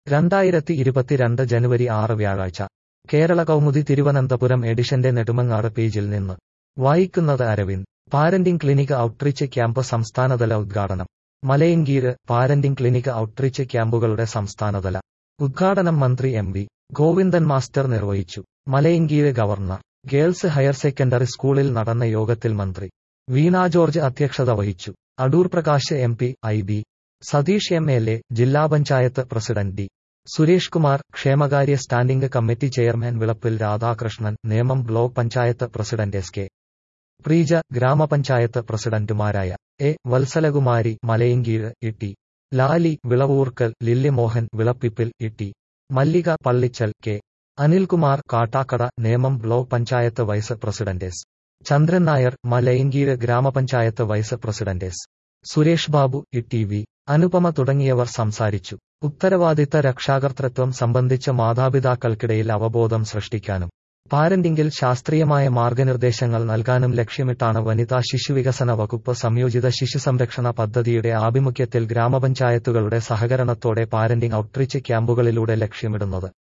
രണ്ടായിരത്തി ഇരുപത്തിരണ്ട് ജനുവരി ആറ് വ്യാഴാഴ്ച കേരള കൗമുദി തിരുവനന്തപുരം എഡിഷന്റെ നെടുമങ്ങാട് പേജിൽ നിന്ന് വായിക്കുന്നത് Aravind parenting clinic outreach camp സംസ്ഥാനതല ഉദ്ഘാടനം മലയങ്കീര് പാരന്റിംഗ് ക്ലിനിക് ഔട്ട്റീച്ച് ക്യാമ്പുകളുടെ സംസ്ഥാനതല ഉദ്ഘാടനം മന്ത്രി എം വി ഗോവിന്ദൻ മാസ്റ്റർ നിർവഹിച്ചു Malayinkeezh government girls higher secondary സ്കൂളിൽ നടന്ന യോഗത്തിൽ മന്ത്രി വീണ ജോർജ് അധ്യക്ഷത വഹിച്ചു Adoor Prakash M P I B Sathish M L A ജില്ലാ പഞ്ചായത്ത് പ്രസിഡന്റ് ഡി സുരേഷ് കുമാർ ക്ഷേമകാര്യ standing committee chairman Vilappil Radhakrishnan Nemom block panchayat president S K Preeja ഗ്രാമപഞ്ചായത്ത് പ്രസിഡന്റുമാരായ എ വത്സലകുമാരി മലയങ്കീഴ് ഇട്ടി ലാലി വിളവൂർക്കൽ ലില്ലി മോഹൻ വിളപ്പിപ്പിൽ ഇട്ടി Mallika Pallichal K Anilkumar Kattakada Nemom block panchayat vice president S Chandran Nair Malayinkeezh ഗ്രാമപഞ്ചായത്ത് vice president S Suresh Babu E V Anupama തുടങ്ങിയവർ സംസാരിച്ചു ഉത്തരവാദിത്ത രക്ഷാകർതൃത്വം സംബന്ധിച്ച മാതാപിതാക്കൾക്കിടയിൽ അവബോധം സൃഷ്ടിക്കാനും പാരന്റിംഗിൽ ശാസ്ത്രീയമായ മാർഗനിർദ്ദേശങ്ങൾ നൽകാനും ലക്ഷ്യമിട്ടാണ് വനിതാ ശിശുവികസന വകുപ്പ് സംയോജിത ശിശു സംരക്ഷണ പദ്ധതിയുടെ ആഭിമുഖ്യത്തിൽ ഗ്രാമപഞ്ചായത്തുകളുടെ സഹകരണത്തോടെ പാരന്റിംഗ് ഔട്ട്റീച്ച് ക്യാമ്പുകളിലൂടെ ലക്ഷ്യമിടുന്നത്